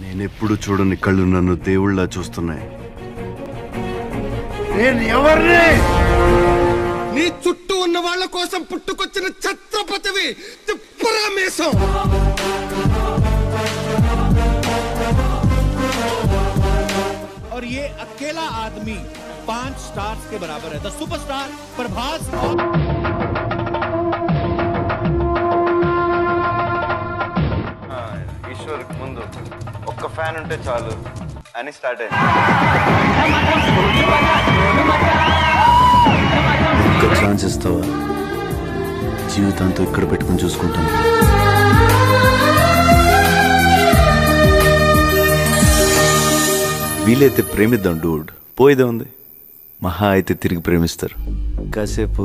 నేనెప్పుడు చూడని కళ్ళు నన్ను దేవుళ్ళ చూస్తున్నాయి నేను ఎవరిని నీ చుట్టూ ఉన్న వాళ్ళ కోసం పుట్టుకొచ్చిన ఛత్రపతివి తిప్పరామేశం और ये अकेला आदमी पांच स्टार्स के बराबर है द सुपरस्टार प्रभास ఈశ్వర్ ముందు ఒక్క ఫ్యాన్ ఉంటే చాలు అని స్టార్ట్ అయింది ఒక్క ఛాన్స్ ఇస్తావా జీవితాంతో ఇక్కడ పెట్టుకుని చూసుకుంటాను వీలైతే ప్రేమిద్దాం డూడ్ పోయేదే ఉంది మహా అయితే తిరిగి ప్రేమిస్తారు కాసేపు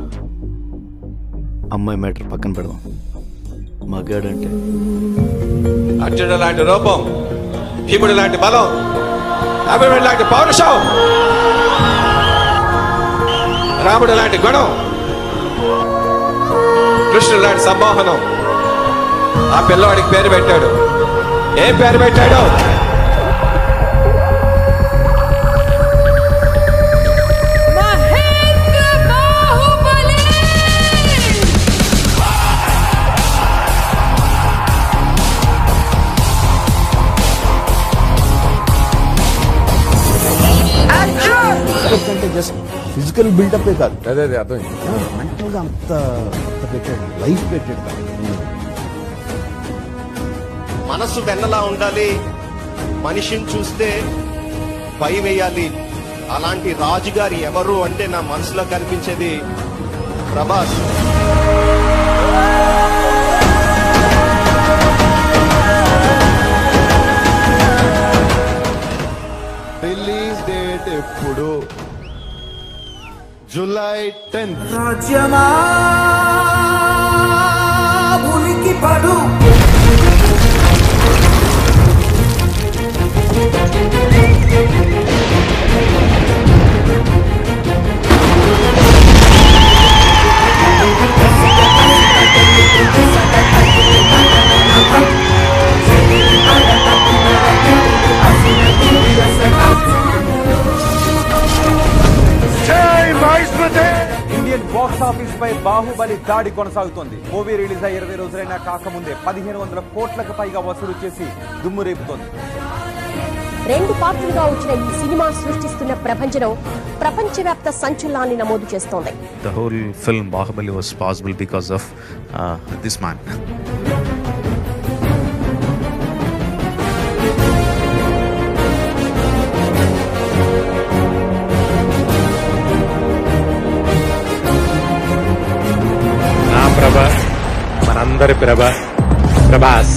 అమ్మాయి మ్యాటర్ పక్కన పెడదాం మగాడంటే అర్జునుడు లాంటి రూపం భీముడు లాంటి బలం అభిమన్యుడు లాంటి పౌరుషం రాముడు లాంటి గుణం కృష్ణుడు లాంటి సంమోహనం ఆ పిల్లవాడికి పేరు పెట్టాడు ఏం పేరు పెట్టాడు మహేంద్ర బాహుబలి అంటే జస్ట్ ఫిజికల్ బిల్డప్ కాదు అదే అదే అర్థం మెంటల్ గా అంత అంత పెట్టాడు లైఫ్ పెట్టాడు కాదు మనసు వెన్నలా ఉండాలి మనిషిని చూస్తే భయం వేయాలి అలాంటి రాజుగారి ఎవరు అంటే నా మనసులో కనిపించేది ప్రభాస్ రిలీజ్ డేట్ ఎప్పుడు జూలై టెన్త్ రాజ్యమా ఉనికి పడు ఇండియన్ బాక్స్ ఆఫీస్ పై బాహుబలి దాడి కొనసాగుతోంది మూవీ రిలీజ్ అయ్యి ఇరవై రోజులైనా కాకముందే పదిహేను వందల కోట్లకు పైగా వసూలు చేసి దుమ్ము రేపుతోంది రెండు పాత్రలుగా వచ్చిన ఈ సినిమా సృష్టిస్తున్న ప్రభంజనం ప్రపంచవ్యాప్త సంచలనాన్ని నమోదు చేస్తోంది the whole film Bahubali was possible because of uh, this man. నా ప్రభ మనందరి ప్రభ ప్రభాస్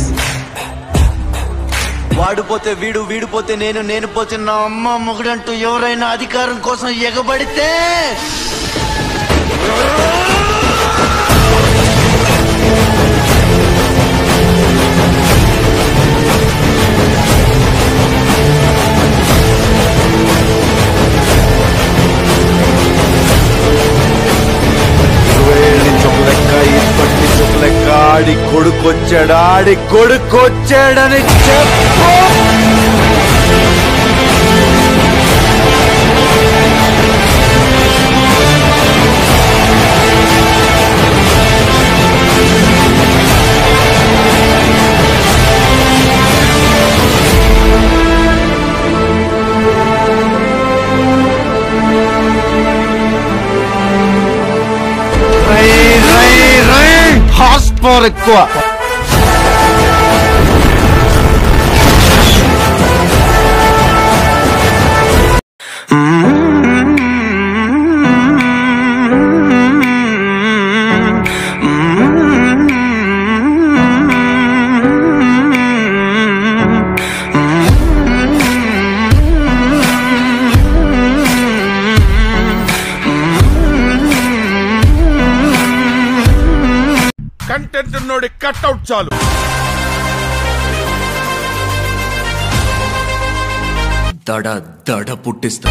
వాడిపోతే వీడు వీడిపోతే నేను నేను పోతే నా అమ్మ మొగుడంటూ ఎవరైనా అధికారం కోసం ఎగబడితే ఇరవై ఏళ్ళ నుంచి ఒక లెక్క ఇప్పటి నుంచి ఒక లెక్క ఆడి కొడుకొచ్చాడు ఆడి కొడుకొచ్చాడని చెప్పు రై రై రై హార్స్ పవర్ ఎక్కువ కంటెంట్ ఉన్నోడి కట్అవుట్ చాలు దడ దడ పుట్టిస్తా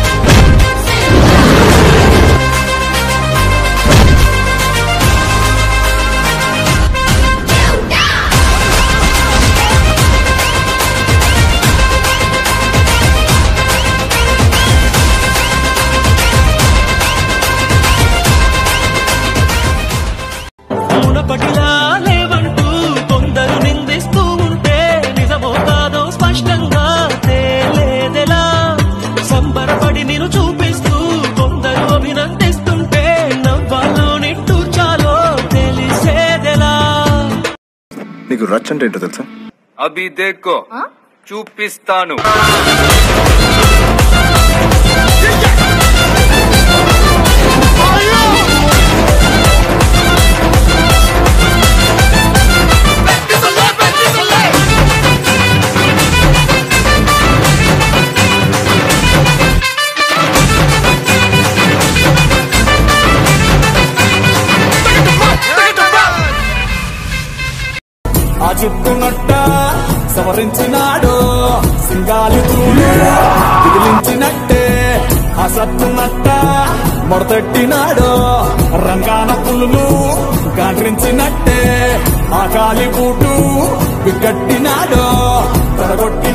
రచ్ అంటే ఏంటో తెలుసా అభి దేక్కో చూపిస్తాను ఆ చుట్టునట్ట సవరించినాడు సింగాలి తూలు దిగిలించినట్టే ఆ సత్తునట్ట మొడతెట్టినాడు రంగాన పులులు గాండ్రించినట్టే ఆ కాలి బూటు బిగ్గట్టినాడు తడగొట్టిన